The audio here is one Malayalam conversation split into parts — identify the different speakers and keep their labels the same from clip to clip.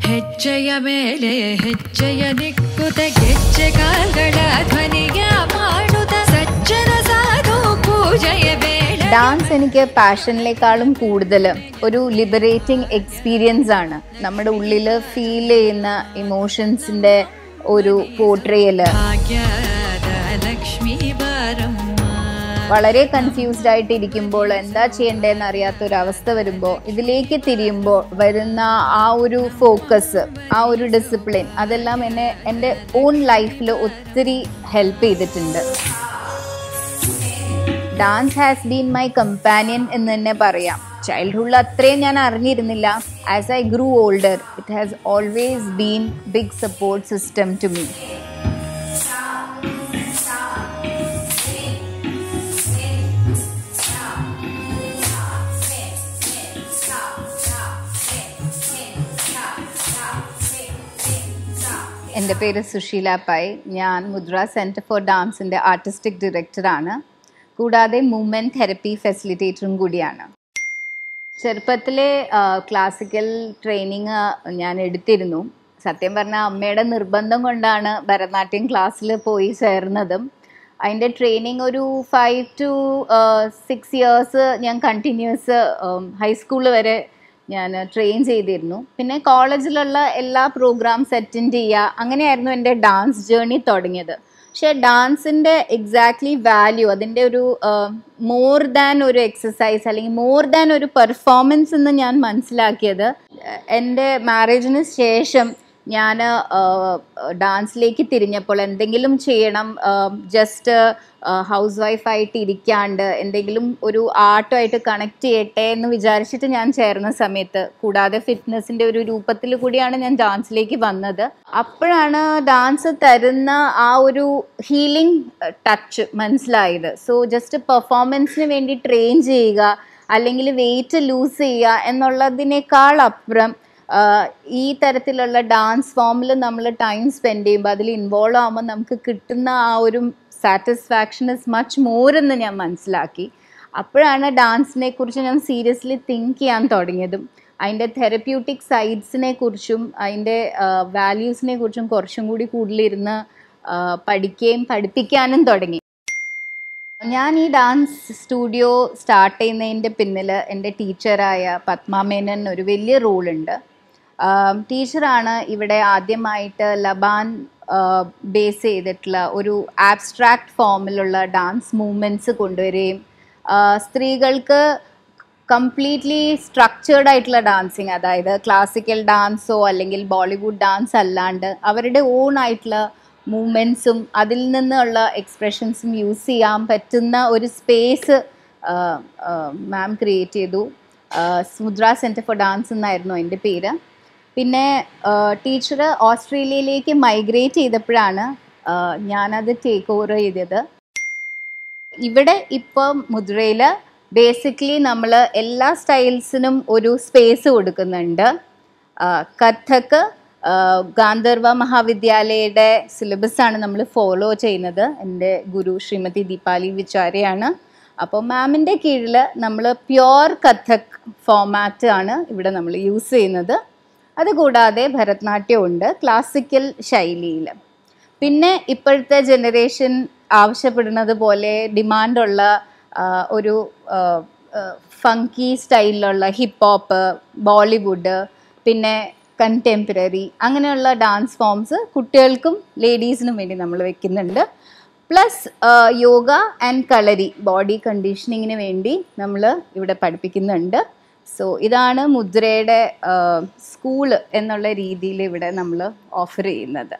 Speaker 1: ಹೆಜ್ಜೆಯ ಮೇಲೆ ಹೆಜ್ಜೆಯ ನಿಕ್ಕುತ ಗೆಜ್ಜೆ ಕಾಲ್ಗಳ ಧ್ವನಿಯ ಮಾಡುತ್ತ ಸಜ್ಜನ ಸಾಧು ಪೂಜೆಯ ಬೇಡ
Speaker 2: ഡാൻസ് എനിക്ക് പാഷനിലേക്കാളും കൂടുതൽ ഒരു ലിബറേറ്റിംഗ് എക്സ്പീരിയൻസ് ആണ് നമ്മുടെ ഉള്ളിൽ ഫീൽ ചെയ്യുന്ന ഇമോഷൻസിന്റെ ഒരു പോർട്രയല്
Speaker 1: ಭಾಗ್ಯದ ಲಕ್ಷ್ಮೀ ಬಾರಮ್ಮ
Speaker 2: വളരെ കൺഫ്യൂസ്ഡ് ആയിട്ട് ഇരിക്കുമ്പോൾ എന്താ ചെയ്യേണ്ടതെന്ന് അറിയാത്ത ഒരു അവസ്ഥ വരുമ്പോൾ ഇതിലേക്ക് തിരിയുമ്പോൾ വരുന്ന ആ ഒരു ഫോക്കസ് ആ ഒരു ഡിസിപ്ലിൻ അതെല്ലാം എന്നെ എൻ്റെ ഓൺ ലൈഫിൽ ഒത്തിരി ഹെൽപ്പ് ചെയ്തിട്ടുണ്ട് dance has been my companion എന്ന് തന്നെ പറയാം ചൈൽഡ്ഹുഡിൽ അത്രയും ഞാൻ അറിഞ്ഞിരുന്നില്ല as I grew older it has always been big support system to me എൻ്റെ പേര് സുശീല പൈ ഞാൻ മുദ്ര സെൻറ്റർ ഫോർ ഡാൻസിൻ്റെ ആർട്ടിസ്റ്റിക് ഡയറക്ടറാണ് കൂടാതെ മൂവ്മെൻറ്റ് തെറപ്പി ഫെസിലിറ്റേറ്ററും കൂടിയാണ് ചെറുപ്പത്തിലെ ക്ലാസിക്കൽ ട്രെയിനിങ് ഞാൻ എടുത്തിരുന്നു സത്യം പറഞ്ഞാൽ അമ്മയുടെ നിർബന്ധം കൊണ്ടാണ് ഭരതനാട്യം ക്ലാസ്സിൽ പോയി ചേർന്നതും അതിൻ്റെ ട്രെയിനിങ് ഒരു ഫൈവ് ടു സിക്സ് ഇയേഴ്സ് ഞാൻ കണ്ടിന്യൂസ് ഹൈസ്കൂൾ വരെ ഞാൻ ട്രെയിൻ ചെയ്തിരുന്നു പിന്നെ കോളേജിലുള്ള എല്ലാ പ്രോഗ്രാംസ് അറ്റൻഡ് ചെയ്യുക അങ്ങനെയായിരുന്നു എൻ്റെ ഡാൻസ് ജേർണി തുടങ്ങിയത് പക്ഷേ ഡാൻസിൻ്റെ എക്സാക്ട്ലി വാല്യൂ അതിൻ്റെ ഒരു മോർ ദാൻ ഒരു എക്സസൈസ് അല്ലെങ്കിൽ മോർ ദാൻ ഒരു പെർഫോമൻസ് എന്ന് ഞാൻ മനസ്സിലാക്കിയത് ഏഹ് എൻ്റെ മാരേജിന് ശേഷം ഞാൻ ഡാൻസിലേക്ക് തിരിഞ്ഞപ്പോൾ എന്തെങ്കിലും ചെയ്യണം ജസ്റ്റ് ഹൗസ് വൈഫായിട്ട് ഇരിക്കാണ്ട് എന്തെങ്കിലും ഒരു ആർട്ടുമായിട്ട് കണക്ട് ചെയ്യട്ടെ എന്ന് വിചാരിച്ചിട്ട് ഞാൻ ചേർന്ന സമയത്ത് കൂടാതെ ഫിറ്റ്നസിൻ്റെ ഒരു രൂപത്തിൽ കൂടിയാണ് ഞാൻ ഡാൻസിലേക്ക് വന്നത് അപ്പോഴാണ് ഡാൻസ് തരുന്ന ആ ഒരു ഹീലിംഗ് ടച്ച് മനസ്സിലായത് സോ ജസ്റ്റ് പെർഫോമൻസിന് വേണ്ടി ട്രെയിൻ ചെയ്യുക അല്ലെങ്കിൽ വെയിറ്റ് ലൂസ് ചെയ്യുക എന്നുള്ളതിനേക്കാൾ അപ്പുറം ആഹ് ഈ തരത്തിലുള്ള ഡാൻസ് ഫോമിൽ നമ്മൾ ടൈം സ്പെൻഡ് ചെയ്യുമ്പോൾ അതിൽ ഇൻവോൾവ് ആകുമ്പോൾ നമുക്ക് കിട്ടുന്ന ആ ഒരു സാറ്റിസ്ഫാക്ഷൻ ഇസ് മച്ച് മോർ എന്ന് ഞാൻ മനസ്സിലാക്കി അപ്പോഴാണ് ഡാൻസിനെ കുറിച്ച് ഞാൻ സീരിയസ്ലി തിങ്ക് ചെയ്യാൻ തുടങ്ങിയതും അതിൻ്റെ തെറപ്യൂട്ടിക് സൈഡ്സിനെ കുറിച്ചും അതിൻ്റെ വാല്യൂസിനെ കുറിച്ചും കുറച്ചും കൂടി കൂടുതലിരുന്ന് ആഹ് പഠിക്കുകയും പഠിപ്പിക്കാനും തുടങ്ങി ഞാൻ ഈ ഡാൻസ് സ്റ്റുഡിയോ സ്റ്റാർട്ട് ചെയ്യുന്നതിൻ്റെ പിന്നിൽ എൻ്റെ ടീച്ചറായ പത്മ മേനൻ ഒരു വലിയ റോളുണ്ട് ടീച്ചറാണ് ഇവിടെ ആദ്യമായിട്ട് ലബാൻ ബേസ് ചെയ്തിട്ടുള്ള ഒരു ആബ്സ്ട്രാക്ട് ഫോമിലുള്ള ഡാൻസ് മൂവ്മെൻറ്റ്സ് കൊണ്ടുവരികയും ആ, സ്ത്രീകൾക്ക് കംപ്ലീറ്റ്ലി സ്ട്രക്ചേർഡ് ആയിട്ടുള്ള ഡാൻസിങ് അതായത് ക്ലാസിക്കൽ ഡാൻസോ അല്ലെങ്കിൽ ബോളിവുഡ് ഡാൻസ് അല്ലാണ്ട് അവരുടെ ഓൺ ആയിട്ടുള്ള മൂവ്മെൻറ്റ്സും അതിൽ നിന്നുള്ള എക്സ്പ്രഷൻസും യൂസ് ചെയ്യാൻ പറ്റുന്ന ഒരു സ്പേസ് മാം ക്രിയേറ്റ് ചെയ്തു മുദ്ര സെൻറ്റർ ഫോർ ഡാൻസ് എന്നായിരുന്നു എൻ്റെ പേര് പിന്നെ ടീച്ചർ ഓസ്ട്രേലിയയിലേക്ക് മൈഗ്രേറ്റ് ചെയ്തപ്പോഴാണ് ആ, ഞാനത് ടേക്ക് ഓവർ ചെയ്തത് ഇവിടെ ഇപ്പം മുദ്രയിൽ ബേസിക്കലി നമ്മൾ എല്ലാ സ്റ്റൈൽസിനും ഒരു സ്പേസ് കൊടുക്കുന്നുണ്ട് ആ, കഥക് ആ, ഗാന്ധർവ മഹാവിദ്യാലയയുടെ സിലബസ് ആണ് നമ്മൾ ഫോളോ ചെയ്യുന്നത് എൻ്റെ ഗുരു ശ്രീമതി ദീപാലി വിചാരയാണ് അപ്പോൾ മാമിൻ്റെ കീഴിൽ നമ്മൾ പ്യോർ കഥക് ഫോമാറ്റ് ആണ് ഇവിടെ നമ്മൾ യൂസ് ചെയ്യുന്നത് അതുകൂടാതെ ഭരതനാട്യം ഉണ്ട് ക്ലാസിക്കൽ ശൈലിയിൽ പിന്നെ ഇപ്പോഴത്തെ ജനറേഷൻ ആവശ്യപ്പെടുന്നത് പോലെ ഡിമാൻഡുള്ള ആ, ഒരു ഫങ്കി സ്റ്റൈലിലുള്ള ഹിപ്പ് ഹോപ്പ് ബോളിവുഡ് പിന്നെ കണ്ടംപററി അങ്ങനെയുള്ള ഡാൻസ് ഫോംസ് കുട്ടികൾക്കും ലേഡീസിനും വേണ്ടി നമ്മൾ വെക്കുന്നുണ്ട് plus yoga and kalari body കണ്ടീഷനിങ്ങിന് വേണ്ടി നമ്മൾ ഇവിടെ പഠിപ്പിക്കുന്നുണ്ട് സോ ഇതാണ് മുദ്രയുടെ സ്കൂൾ എന്നുള്ള രീതിയിൽ ഇവിടെ നമ്മൾ ഓഫർ ചെയ്യുന്നത്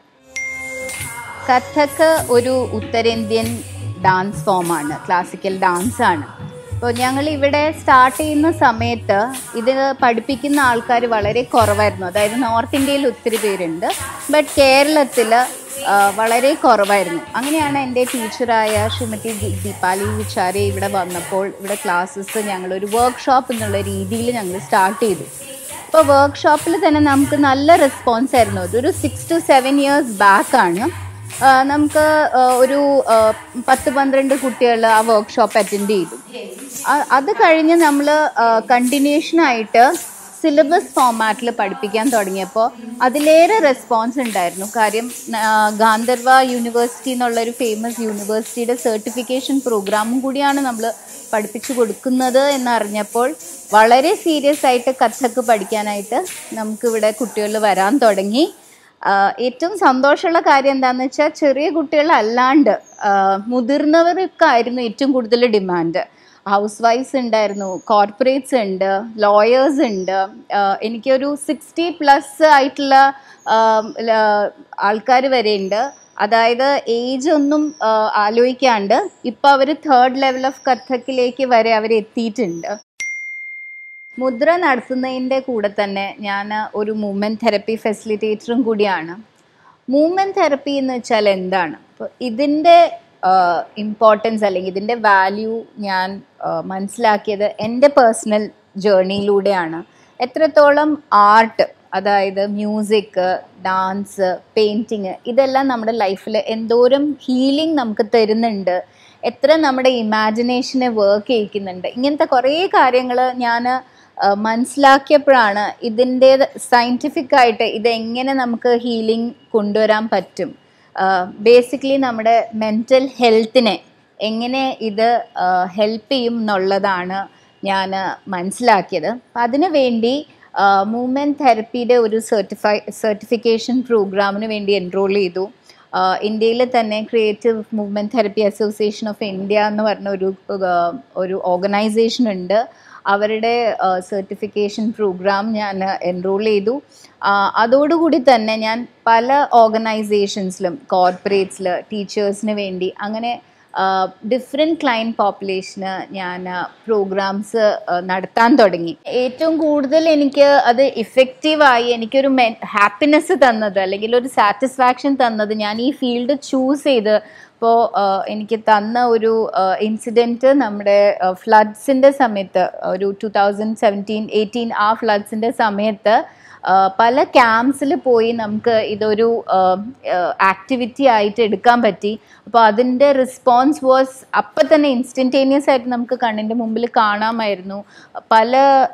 Speaker 2: കഥക് ഒരു ഉത്തരേന്ത്യൻ ഡാൻസ് ഫോമാണ് ക്ലാസിക്കൽ ഡാൻസ് ആണ് അപ്പോൾ ഞങ്ങൾ ഇവിടെ സ്റ്റാർട്ട് ചെയ്യുന്ന സമയത്ത് ഇത് പഠിപ്പിക്കുന്ന ആൾക്കാർ വളരെ കുറവായിരുന്നു അതായത് നോർത്ത് ഇന്ത്യയിൽ ഒത്തിരി പേരുണ്ട് ബട്ട് കേരളത്തിൽ വളരെ കുറവായിരുന്നു അങ്ങനെയാണ് എൻ്റെ ടീച്ചറായ ശ്രീമതി ദി- ദീപാലി വിചാരെ ഇവിടെ വന്നപ്പോൾ ഇവിടെ ക്ലാസ്സസ് ഞങ്ങളൊരു വർക്ക്ഷോപ്പ് എന്നുള്ള രീതിയിൽ ഞങ്ങൾ സ്റ്റാർട്ട് ചെയ്തു അപ്പോൾ വർക്ക്ഷോപ്പിൽ തന്നെ നമുക്ക് നല്ല റെസ്പോൺസ് ആയിരുന്നു അതൊരു six to seven years back ആണ് ആ, നമുക്ക് ആ, ഒരു ആ, പത്ത് പന്ത്രണ്ട് കുട്ടികൾ ആ വർക്ക്ഷോപ്പ് അറ്റൻഡ് ചെയ്തു ആ- അത് കഴിഞ്ഞ് നമ്മൾ കണ്ടിന്യൂഷനായിട്ട് സിലബസ് ഫോമാറ്റിൽ പഠിപ്പിക്കാൻ തുടങ്ങിയപ്പോൾ അതിലേറെ റെസ്പോൺസ് ഉണ്ടായിരുന്നു കാര്യം ആ, ഗാന്ധർവ യൂണിവേഴ്സിറ്റി എന്നുള്ളൊരു ഫേമസ് യൂണിവേഴ്സിറ്റിയുടെ സർട്ടിഫിക്കേഷൻ പ്രോഗ്രാമും കൂടിയാണ് നമ്മൾ പഠിപ്പിച്ചു കൊടുക്കുന്നത് എന്നറിഞ്ഞപ്പോൾ വളരെ സീരിയസ് ആയിട്ട് കഥക്ക് പഠിക്കാനായിട്ട് നമുക്കിവിടെ കുട്ടികൾ വരാൻ തുടങ്ങി ആഹ് ഏറ്റവും സന്തോഷമുള്ള കാര്യം എന്താണെന്ന് വെച്ചാൽ ചെറിയ കുട്ടികളല്ലാണ്ട് ആഹ് മുതിർന്നവർക്കായിരുന്നു ഏറ്റവും കൂടുതൽ ഡിമാൻഡ് ഹൗസ് വൈഫ്സ് ഉണ്ടായിരുന്നു കോർപ്പറേറ്റ്സ് ഉണ്ട് ലോയേഴ്സ് ഉണ്ട് ആഹ് എനിക്കൊരു സിക്സ്റ്റി പ്ലസ് ആയിട്ടുള്ള ആൾക്കാർ വരെ ഉണ്ട് അതായത് ഏജ് ഒന്നും ആഹ് ആലോചിക്കാണ്ട് ഇപ്പം അവർ തേർഡ് ലെവൽ ഓഫ് കഥക്കിലേക്ക് വരെ അവർ എത്തിയിട്ടുണ്ട് മുദ്ര നടത്തുന്നതിൻ്റെ കൂടെ തന്നെ ഞാൻ ഒരു മൂവ്മെൻറ്റ് തെറപ്പി ഫെസിലിറ്റേറ്ററും കൂടിയാണ് മൂവ്മെൻറ്റ് തെറപ്പി എന്ന് വെച്ചാൽ എന്താണ് അപ്പോൾ ഇതിൻ്റെ ഇമ്പോർട്ടൻസ് അല്ലെങ്കിൽ ഇതിൻ്റെ വാല്യൂ ഞാൻ ആ, മനസ്സിലാക്കിയത് എൻ്റെ പേഴ്സണൽ ജേർണിയിലൂടെയാണ് എത്രത്തോളം ആർട്ട് അതായത് മ്യൂസിക് ഡാൻസ് പെയിൻറ്റിങ് ഇതെല്ലാം നമ്മുടെ ലൈഫിൽ എന്തോരം ഹീലിംഗ് നമുക്ക് തരുന്നുണ്ട് എത്ര നമ്മുടെ ഇമാജിനേഷനെ വർക്ക് ചെയ്യിക്കുന്നുണ്ട് ഇങ്ങനത്തെ കുറേ കാര്യങ്ങൾ ഞാൻ മനസ്സിലാക്കിയപ്പോഴാണ് ഇതിൻ്റെ സയൻറ്റിഫിക് ആയിട്ട് ഇതെങ്ങനെ നമുക്ക് ഹീലിംഗ് കൊണ്ടുവരാൻ പറ്റും ബേസിക്കലി നമ്മുടെ മെൻറ്റൽ ഹെൽത്തിനെ എങ്ങനെ ഇത് ഹെൽപ്പ് ചെയ്യും എന്നുള്ളതാണ് ഞാൻ മനസ്സിലാക്കിയത് അപ്പം അതിനു വേണ്ടി മൂവ്മെൻറ്റ് തെറപ്പിയുടെ ഒരു സർട്ടിഫൈ സർട്ടിഫിക്കേഷൻ പ്രോഗ്രാമിന് വേണ്ടി എൻറോൾ ചെയ്തു ഇന്ത്യയിൽ തന്നെ creative movement therapy association of India എന്ന് പറഞ്ഞ ഒരു ആഹ് ഒരു ഓർഗനൈസേഷൻ ഉണ്ട് അവരുടെ സർട്ടിഫിക്കേഷൻ പ്രോഗ്രാം ഞാൻ എൻറോൾ ചെയ്തു ആഹ് അതോടുകൂടി തന്നെ ഞാൻ പല ഓർഗനൈസേഷൻസിലും കോർപ്പറേറ്റ്സിൽ ടീച്ചേഴ്സിന് വേണ്ടി അങ്ങനെ ഡിഫറെൻറ്റ് ക്ലയൻറ്റ് പോപ്പുലേഷന് ഞാൻ പ്രോഗ്രാംസ് നടത്താൻ തുടങ്ങി ഏറ്റവും കൂടുതൽ എനിക്ക് അത് ഇഫക്റ്റീവായി എനിക്കൊരു മെ ഹാപ്പിനെസ് തന്നത് അല്ലെങ്കിൽ ഒരു സാറ്റിസ്ഫാക്ഷൻ തന്നത് ഞാൻ ഈ ഫീൽഡ് ചൂസ് ചെയ്ത് ഇപ്പോൾ എനിക്ക് തന്ന ഒരു ഇൻസിഡൻറ്റ് നമ്മുടെ ഫ്ലഡ്സിൻ്റെ സമയത്ത് ഒരു ടു തൗസൻഡ് സെവൻറ്റീൻ എയ്റ്റീൻ ആ ഫ്ലഡ്സിൻ്റെ സമയത്ത് ആ, പല ക്യാമ്പ്സിൽ പോയി നമുക്ക് ഇതൊരു ആക്ടിവിറ്റി ആയിട്ട് എടുക്കാൻ പറ്റി അപ്പോൾ അതിൻ്റെ റെസ്പോൺസ് വാസ് അപ്പം തന്നെ ഇൻസ്റ്റൻറ്റേനിയസ് ആയിട്ട് നമുക്ക് കണ്ണിൻ്റെ മുമ്പിൽ കാണാമായിരുന്നു പല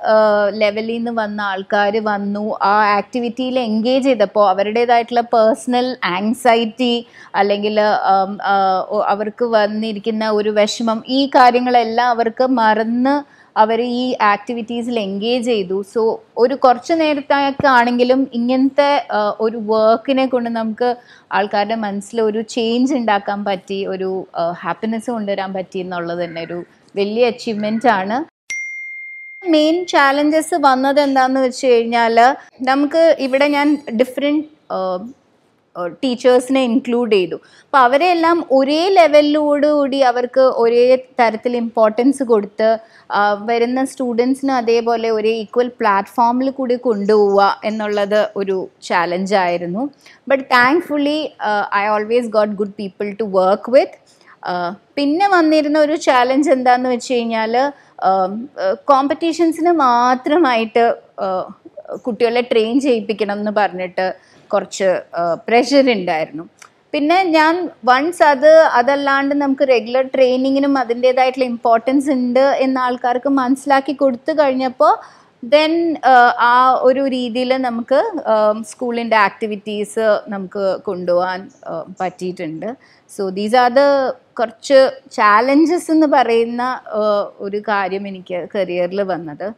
Speaker 2: ലെവലിൽ നിന്ന് വന്ന ആൾക്കാർ വന്നു ആ ആക്ടിവിറ്റിയിൽ എൻഗേജ് ചെയ്തപ്പോൾ അവരുടേതായിട്ടുള്ള പേഴ്സണൽ ആങ്സൈറ്റി അല്ലെങ്കിൽ ആം, ആ, ഒ- അവർക്ക് വന്നിരിക്കുന്ന ഒരു വിഷമം ഈ കാര്യങ്ങളെല്ലാം അവർക്ക് മറന്ന് അവർ ഈ ആക്ടിവിറ്റീസിൽ എൻഗേജ് ചെയ്തു സോ ഒരു കുറച്ച് നേരത്തേക്ക് ആണെങ്കിലും ഇങ്ങനത്തെ ആ, ഒരു വർക്കിനെ കൊണ്ട് നമുക്ക് ആൾക്കാരുടെ മനസ്സിൽ ഒരു ചേഞ്ച് ഉണ്ടാക്കാൻ പറ്റി ഒരു ഹാപ്പിനെസ് കൊണ്ടുവരാൻ പറ്റി എന്നുള്ളത് തന്നെ ഒരു വലിയ അച്ചീവ്മെൻ്റ് ആണ് മെയിൻ ചാലഞ്ചസ് വന്നത് എന്താണെന്ന് വെച്ച് കഴിഞ്ഞാൽ നമുക്ക് ഇവിടെ ഞാൻ ഡിഫറെൻറ്റ് ടീച്ചേഴ്സിനെ ഇൻക്ലൂഡ് ചെയ്തു അപ്പോൾ അവരെല്ലാം ഒരേ ലെവലിലോടുകൂടി അവർക്ക് ഒരേ തരത്തിൽ ഇമ്പോർട്ടൻസ് കൊടുത്ത് ആ, വരുന്ന സ്റ്റുഡൻസിന് അതേപോലെ ഒരേ ഈക്വൽ പ്ലാറ്റ്ഫോമിൽ കൂടി കൊണ്ടുപോവുക എന്നുള്ളത് ഒരു ചാലഞ്ചായിരുന്നു but thankfully I always got good people to work with പിന്നെ വന്നിരുന്ന ഒരു ചാലഞ്ച് എന്താന്ന് വെച്ച് കഴിഞ്ഞാൽ കോമ്പറ്റീഷൻസിന് മാത്രമായിട്ട് ആ, കുട്ടികളെ ട്രെയിൻ ചെയ്യിപ്പിക്കണം എന്ന് പറഞ്ഞിട്ട് കുറച്ച് പ്രഷർ ഉണ്ടായിരുന്നു പിന്നെ ഞാൻ വൺസ് അത് അതല്ലാണ്ട് നമുക്ക് റെഗുലർ ട്രെയിനിങ്ങിനും അതിൻ്റേതായിട്ടുള്ള ഇമ്പോർട്ടൻസ് ഉണ്ട് എന്ന് ആൾക്കാർക്ക് മനസ്സിലാക്കി കൊടുത്തു കഴിഞ്ഞപ്പോൾ ദെൻ ആ ഒരു രീതിയിൽ നമുക്ക് സ്കൂളിൻ്റെ ആക്ടിവിറ്റീസ് നമുക്ക് കൊണ്ടുപോകാൻ ആ, പറ്റിയിട്ടുണ്ട് സോ ദീസ് ആർ ദ കുറച്ച് ചാലഞ്ചസ് എന്ന് പറയുന്ന ആ, ഒരു കാര്യം എനിക്ക് കരിയറിൽ വന്നത്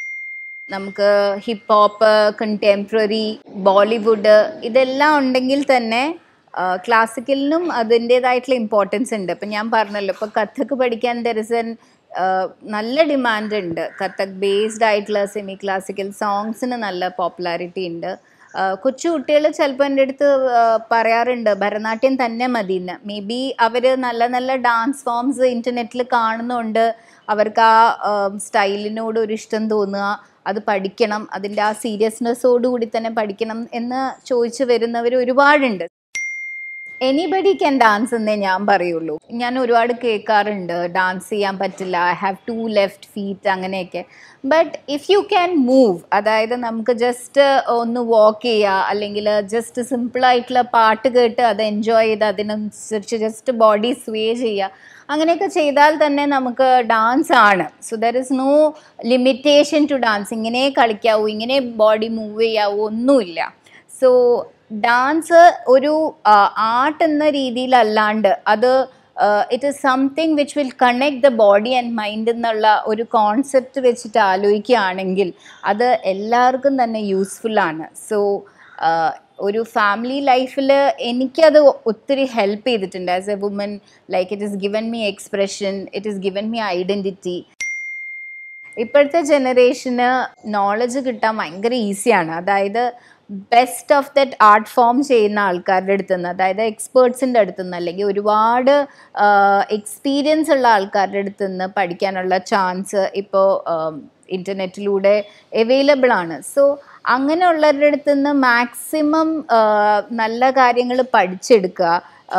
Speaker 2: നമുക്ക് ഹിപ്പ് ഹോപ്പ് കണ്ടംപററി ബോളിവുഡ് ഇതെല്ലാം ഉണ്ടെങ്കിൽ തന്നെ ക്ലാസിക്കലിനും അതിൻ്റേതായിട്ടുള്ള ഇമ്പോർട്ടൻസ് ഉണ്ട് ഇപ്പം ഞാൻ പറഞ്ഞല്ലോ ഇപ്പോൾ കഥക്ക് പഠിക്കാൻ ദർസൻ നല്ല ഡിമാൻഡ് ഉണ്ട് കഥക് ബേസ്ഡ് ആയിട്ടുള്ള സെമി ക്ലാസിക്കൽ സോങ്സിന് നല്ല പോപ്പുലാരിറ്റി ഉണ്ട് ആ, കൊച്ചു കുട്ടികൾ ചിലപ്പോൾ എൻ്റെ അടുത്ത് ആ, പറയാറുണ്ട് ഭരതനാട്യം തന്നെ മതിയെന്ന് മേ ബി അവർ നല്ല നല്ല ഡാൻസ് ഫോംസ് ഇൻ്റർനെറ്റിൽ കാണുന്നുണ്ട് അവർക്ക് ആ സ്റ്റൈലിനോട് ഒരു ഇഷ്ടം തോന്നുക അത് പഠിക്കണം അതിൻ്റെ ആ സീരിയസ്നെസ്സോടുകൂടി തന്നെ പഠിക്കണം എന്ന് ചോദിച്ചു വരുന്നവർ ഒരുപാടുണ്ട് എനിബഡി ക്യാൻ ഡാൻസ് എന്നേ ഞാൻ പറയുള്ളൂ ഞാൻ ഒരുപാട് കേൾക്കാറുണ്ട് ഡാൻസ് ചെയ്യാൻ പറ്റില്ല I have two left feet അങ്ങനെയൊക്കെ but if you can move അതായത് നമുക്ക് ജസ്റ്റ് ഒന്ന് വാക്ക് ചെയ്യുക അല്ലെങ്കിൽ ജസ്റ്റ് സിമ്പിളായിട്ടുള്ള പാട്ട് കേട്ട് അത് എൻജോയ് ചെയ്ത് അതിനനുസരിച്ച് ജസ്റ്റ് ബോഡി സ്വേ ചെയ്യുക അങ്ങനെയൊക്കെ ചെയ്താൽ തന്നെ നമുക്ക് ഡാൻസ് ആണ് so there is no limitation to dance ഇങ്ങനെ കളിക്കാവൂ ഇങ്ങനെ ബോഡി മൂവ് ചെയ്യാവൂ ഒന്നുമില്ല സോ ഡാൻസ് ഒരു ആർട്ട് എന്ന രീതിയിലല്ലാണ്ട് അത് it is something which will connect the body and mind എന്നുള്ള ഒരു കോൺസെപ്റ്റ് വെച്ചിട്ട് ആലോചിക്കുകയാണെങ്കിൽ അത് എല്ലാവർക്കും തന്നെ യൂസ്ഫുൾ ആണ് സോ ഒരു ഫാമിലി ലൈഫിൽ എനിക്കത് ഒത്തിരി ഹെൽപ്പ് ചെയ്തിട്ടുണ്ട് as a woman like it is given me expression it is given me identity ഇപ്പോഴത്തെ ജനറേഷന് നോളജ് കിട്ടാൻ ഭയങ്കര ഈസിയാണ് അതായത് best of that art form ചെയ്യുന്ന ആൾക്കാരുടെ അടുത്ത് നിന്ന് അതായത് എക്സ്പേർട്സിൻ്റെ അടുത്ത് നിന്ന് അല്ലെങ്കിൽ ഒരുപാട് എക്സ്പീരിയൻസ് ഉള്ള ആൾക്കാരുടെ അടുത്ത് നിന്ന് പഠിക്കാനുള്ള ചാൻസ് ഇപ്പോൾ ഇൻ്റർനെറ്റിലൂടെ അവൈലബിൾ ആണ് സോ അങ്ങനെയുള്ളവരുടെ അടുത്ത് നിന്ന് മാക്സിമം നല്ല കാര്യങ്ങൾ പഠിച്ചെടുക്കുക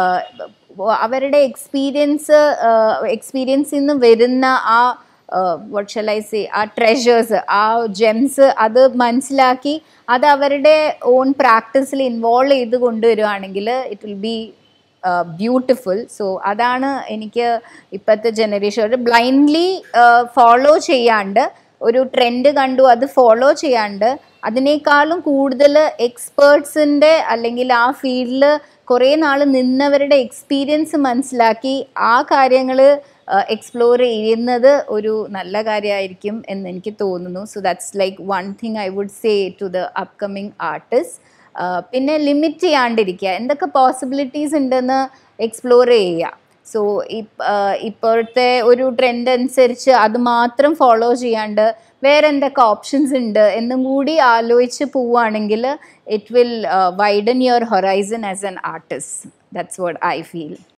Speaker 2: അവരുടെ എക്സ്പീരിയൻസ് എക്സ്പീരിയൻസിൽ നിന്ന് വരുന്ന ആ വട്ട് ഷെൽ ഐ സേ ആ ട്രഷേഴ്സ് ആ ജെംസ് അത് മനസ്സിലാക്കി അത് അവരുടെ ഓൺ പ്രാക്ടീസിൽ ഇൻവോൾവ് ചെയ്ത് കൊണ്ടുവരികയാണെങ്കിൽ it will be beautiful so അതാണ് എനിക്ക് ഇപ്പോഴത്തെ ജനറേഷൻ ഒരു ബ്ലൈൻഡ്ലി ഫോളോ ചെയ്യാണ്ട് ഒരു ട്രെൻഡ് കണ്ടു അത് ഫോളോ ചെയ്യാണ്ട് അതിനേക്കാളും കൂടുതൽ എക്സ്പേർട്സിൻ്റെ അല്ലെങ്കിൽ ആ ഫീൽഡിൽ കുറേ നാൾ നിന്നവരുടെ എക്സ്പീരിയൻസ് മനസ്സിലാക്കി ആ കാര്യങ്ങൾ എക്സ്പ്ലോർ ചെയ്യുന്നത് ഒരു നല്ല കാര്യമായിരിക്കും എന്ന് എനിക്ക് തോന്നുന്നു so that's like one thing I would say to the upcoming artist പിന്നെ ലിമിറ്റ് ചെയ്യാണ്ടിരിക്കുക എന്തൊക്കെ പോസിബിലിറ്റീസ് ഉണ്ടെന്ന് എക്സ്പ്ലോർ ചെയ്യുക സോ ഇപ്പോഴത്തെ ഒരു ട്രെൻഡ് അനുസരിച്ച് അത് മാത്രം ഫോളോ ചെയ്യാണ്ട് വേറെ എന്തൊക്കെ ഓപ്ഷൻസ് ഉണ്ട് എന്നും കൂടി ആലോചിച്ച് പോവുകയാണെങ്കിൽ it will widen your horizon as an artist that's what I feel